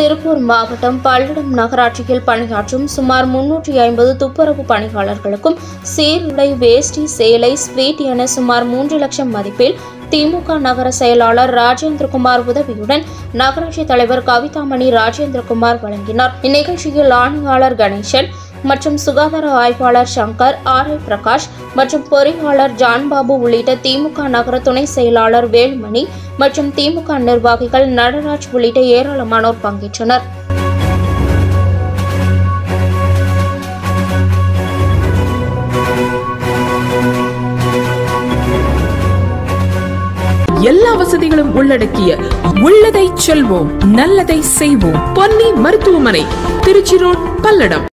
திருப்பூர் மாவட்டம் பல்லடம் நகராட்சியில் பணியாற்றும் சுமார் முன்னூற்றி ஐம்பது துப்புரவு பணியாளர்களுக்கும் சீருடை வேஷ்டி சேலை ஸ்வீட் என சுமார் மூன்று லட்சம் மதிப்பில் திமுக நகர செயலாளர் ராஜேந்திரகுமார் உதவியுடன் நகராட்சி தலைவர் கவிதாமணி ராஜேந்திரகுமார் வழங்கினார் இந்நிகழ்ச்சியில் ஆணையாளர் கணேசன் மற்றும் சுகாதார ஆய்வாளர் சங்கர் ஆர் ஐ பிரகாஷ் மற்றும் பொறியாளர் ஜான்பாபு உள்ளிட்ட திமுக நகர துணை செயலாளர் வேலுமணி மற்றும் திமுக நிர்வாகிகள் நடராஜ் உள்ளிட்ட ஏராளமானோர் பங்கேற்றனர் எல்லா வசதிகளும் உள்ளடக்கிய உள்ளதை செல்வோம் நல்லதை செய்வோம் பொன்னி மருத்துவமனை திருச்சி ரோட் பல்லடம்